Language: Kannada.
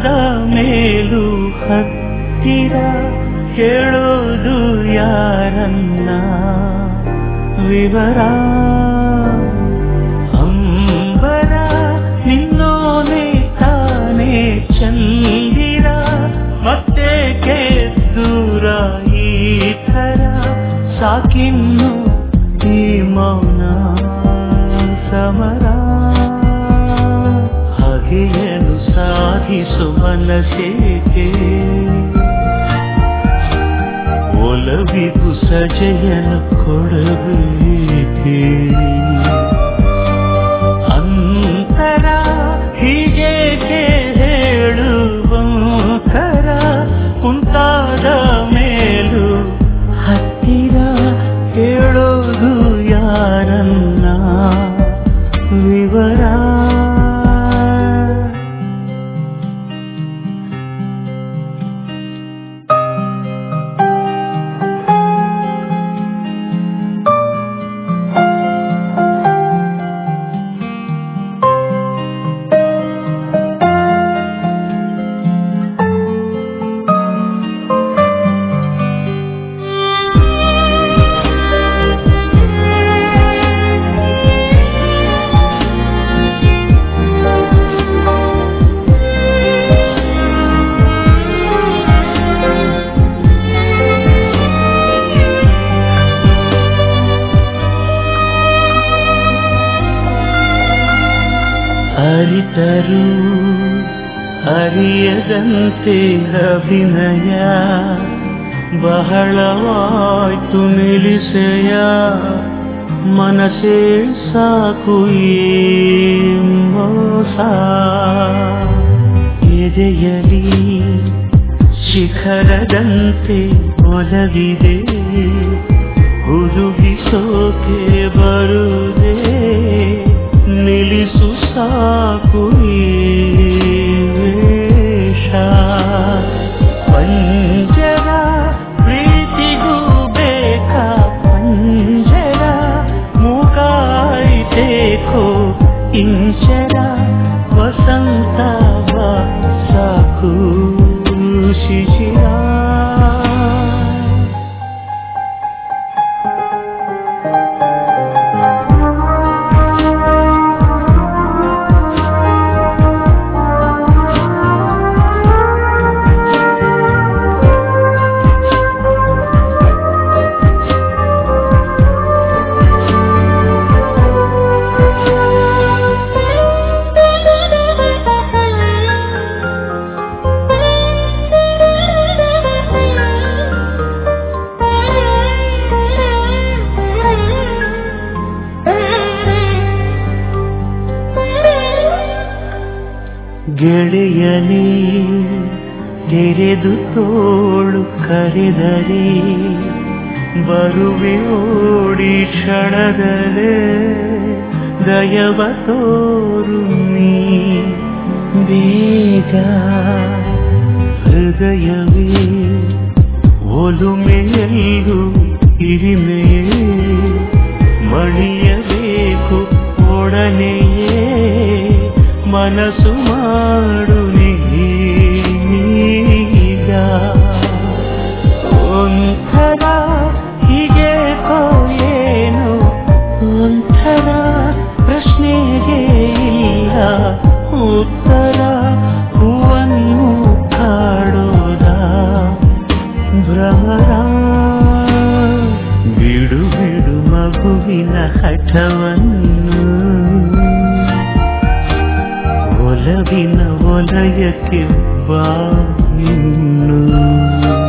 ಕುಂತಾದ ಮೇಲೂ ಹತ್ತಿರ ಕೇಳೋದು ಯಾರನ್ನ ವಿವರ ಅಂಬರ ನಿನ್ನೋನೆ ತಾನೇ ಚಂದಿರ ಮತ್ತೆ ದೂರ ಈ ಥರ ಸಾಕಿನ್ನು ಈ ಮೌನ ಸಮರ ಹಾಗೆಯನು ಸಾಧಿಸು ಮನಸ್ಸೇಕೆ ಒಲವಿಗೂ ಸಜೆಯನ ಕೊಡಬೇಕೆ ಅಂತರ ಹೀಗೇಕೆ ಹೇಳುವಂತರ ಕುಂತಾದ ಮೇಲೂ ಹತ್ತಿರ ಹೇಳೋದು ಯಾರನ್ನ ವಿವರ ಅರಿತರು ಅರಿಯದಂತೆ ಅಭಿನಯ ಬಹಳವಾಯ್ತು ನಿಲ್ಲಿಸೆಯ ಮನಸೇ ಸಾಕು ಈ ಮೋಸ ಎದೆಯಲಿ ಶಿಖರದಂತೆ ಒಲವಿದೆ ಹುದುಗಿಸೋಕೆ ಬರುದೇ ನಿಲ್ಲಿಸು ಸಾಕು ಈ ವೇಷ ಪಂಜರ ಪ್ರೀತಿಗೂ ಬೇಕಾ ಪಂಜರ ಮೂಕಾಯಿತೇಕೋ ಇಂಚರ ವಸಂತ ಬಾ ಸಾಕು ಶಿಶಿರ ಗೆಳೆಯನೇ ತೆರೆದು ತೋಳು ಕರೆದರೆ ಬರುವೆ ಓಡಿ ಕ್ಷಣದಲ್ಲೇ ದಯವ ತೋರು ನೀ ಬೇಗ ಹೃದಯವೇ ಒಲುಮೆಯಲ್ಲೂ ಹಿರಿಮೆಯೇ ಮಣಿಯಬೇಕು ಒಡನೆಯೇ ಮನಸ್ಸು ಮಾಡು ನೀಗ ಒಂಥರ ಹೀಗೆ ಏನು ಒಂಥರ ಪ್ರಶ್ನೆಗೆ ಇಲ್ಲ ಉತ್ತರ ಹೂವನ್ನು ಕಾಡೋದ ಭ್ರಮರ ಬಿಡು ಬಿಡು ಮಗುವಿನ ಹಠವನ್ನು ಒಲವಿನ ವಲಯಕ್ಕೆ ಬಾ ಇನ್ನು